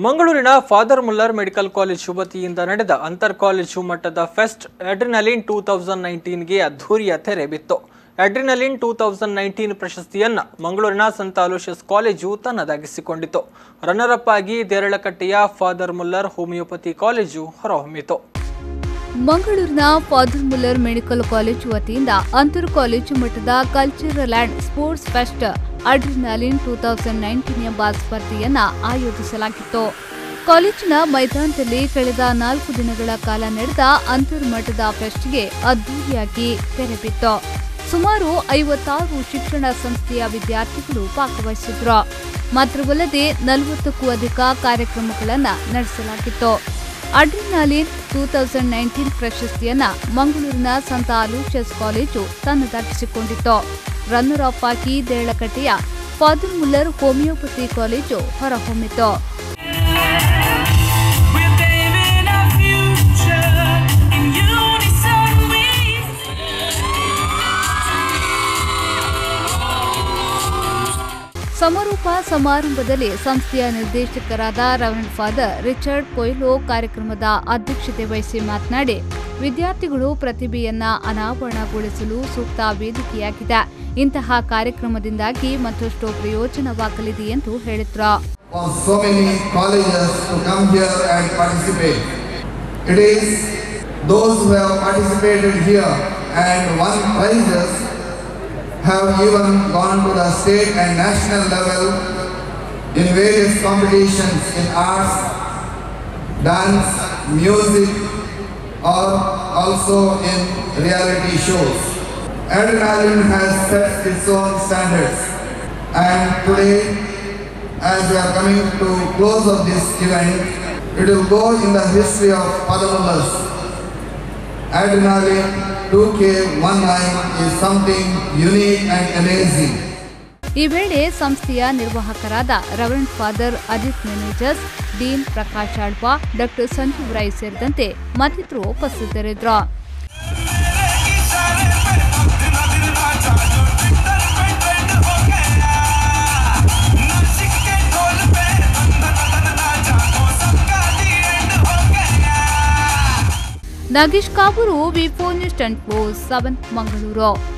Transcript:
ಮಂಗಳೂರಿನ Father Muller medical college ವತಿಯಿಂದ ನಡೆದ ಅಂತರ್ ಕಾಲೇಜು ಮಟ್ಟದ ಫೆಸ್ಟ್ ಅಡ್ರಿನಲಿನ್ ಟೂ ತೌಸಂಡ್ ನೈನ್ಟೀನ್ಗೆ ಅದ್ಧೂರಿಯ ತೆರೆ ಬಿತ್ತು ಅಡ್ರಿನಲಿನ್ ಟೂ ತೌಸಂಡ್ ನೈನ್ಟೀನ್ ಪ್ರಶಸ್ತಿಯನ್ನ ಮಂಗಳೂರಿನ ಸಂತ ಅಲೋಷಿಯಸ್ ಕಾಲೇಜು ತನ್ನದಾಗಿಸಿಕೊಂಡಿತು ರನ್ನರ್ ಅಪ್ ಆಗಿ ದೇರಳಕಟ್ಟೆಯ ಫಾದರ್ ಮುಲ್ಲರ್ ಹೋಮಿಯೋಪತಿ ಕಾಲೇಜು ಹೊರಹೊಮ್ಮಿತು ಮಂಗಳೂರಿನ ಫಾದರ್ ಮುಲ್ಲರ್ ಮೆಡಿಕಲ್ ಕಾಲೇಜು ವತಿಯಿಂದ ಅಂತರ್ ಕಾಲೇಜು ಮಟ್ಟದ cultural and sports fest Adrenaline two thousand nineteen ಎಂಬ ಸ್ಪರ್ಧೆಯನ್ನ ಆಯೋಜಿಸಲಾಗಿತ್ತು ಕಾಲೇಜಿನ ಮೈದಾನದಲ್ಲಿ ಕಳೆದ ನಾಲ್ಕು ದಿನಗಳ ಕಾಲ ನಡೆದ ಅಂತರ್ ಮಟ್ಟದ ಫೆಸ್ಟ್ಗೆ ಅದ್ದೂರಿಯಾಗಿ ತೆರೆಬಿತ್ತು ಸುಮಾರು ಐವತ್ತಾರು ಶಿಕ್ಷಣ ಸಂಸ್ಥೆಯ ವಿದ್ಯಾರ್ಥಿಗಳು ಭಾಗವಹಿಸಿದ್ರು ಮಾತ್ರವಲ್ಲದೆ ನಲವತ್ತಕ್ಕೂ ಅಧಿಕ ಕಾರ್ಯಕ್ರಮಗಳನ್ನು ನಡೆಸಲಾಗಿತ್ತು ಅಡ್ರಿನಾಲಿನ್ ಟೂ ತೌಸಂಡ್ ನೈನ್ಟೀನ್ ಪ್ರಶಸ್ತಿಯನ್ನ ಮಂಗಳೂರಿನ ಸಂತ ಅಲೂಷಿಯಸ್ ಕಾಲೇಜು ತನ್ನದಾಗಿಸಿಕೊಂಡಿತ್ತು ರನ್ನರ್ ಅಪ್ ಆಗಿ ದೇಳಕಟ್ಟೆಯ ಫಾದರ್ ಮುಲ್ಲರ್ ಹೋಮಿಯೋಪತಿ ಕಾಲೇಜು ಹೊರಹೊಮ್ಮಿತು We're paving our future in unison. We ಸಮಾರೋಪ ಸಮಾರಂಭದಲ್ಲಿ ಸಂಸ್ಥೆಯ ನಿರ್ದೇಶಕರಾದ ರೆವರೆಂಡ್ ಫಾದರ್ ರಿಚರ್ಡ್ ಕೊಯ್ಲೋ ಕಾರ್ಯಕ್ರಮದ ಅಧ್ಯಕ್ಷತೆ ವಹಿಸಿ ಮಾತನಾಡಿ ವಿದ್ಯಾರ್ಥಿಗಳು ಪ್ರತಿಭೆಯನ್ನ ಅನಾವರಣಗೊಳಿಸಲು ಸೂಕ್ತ ವೇದಿಕೆಯಾಗಿದೆ ಇಂತಹ ಕಾರ್ಯಕ್ರಮದಿಂದಾಗಿ ಮತ್ತಷ್ಟು ಪ್ರಯೋಜನವಾಗಲಿದೆ ಎಂದು ಹೇಳಿದ್ರು for so many colleges to come here and participate. It is those who have participated here and won prizes have even gone to the state and national level in various competitions in arts, dance, music, or also in reality shows. Adrenaline has set its own standards and today as we are coming to close of this event, it will go in the history of Padamulas. Adrenaline 2K19 is something unique and amazing. ಈ ವೇಳೆ ಸಂಸ್ಥೆಯ ನಿರ್ವಾಹಕರಾದ reverend father Ajit managers dean Prakash Alva doctor Sanjeev Rai ಸೇರಿದಂತೆ ಮತ್ತಿತರರು ಉಪಸ್ಥಿತರಿದ್ದರು ನಾಗೇಶ್ ಕಾಬೂರು V four news ten close seven Mangaluru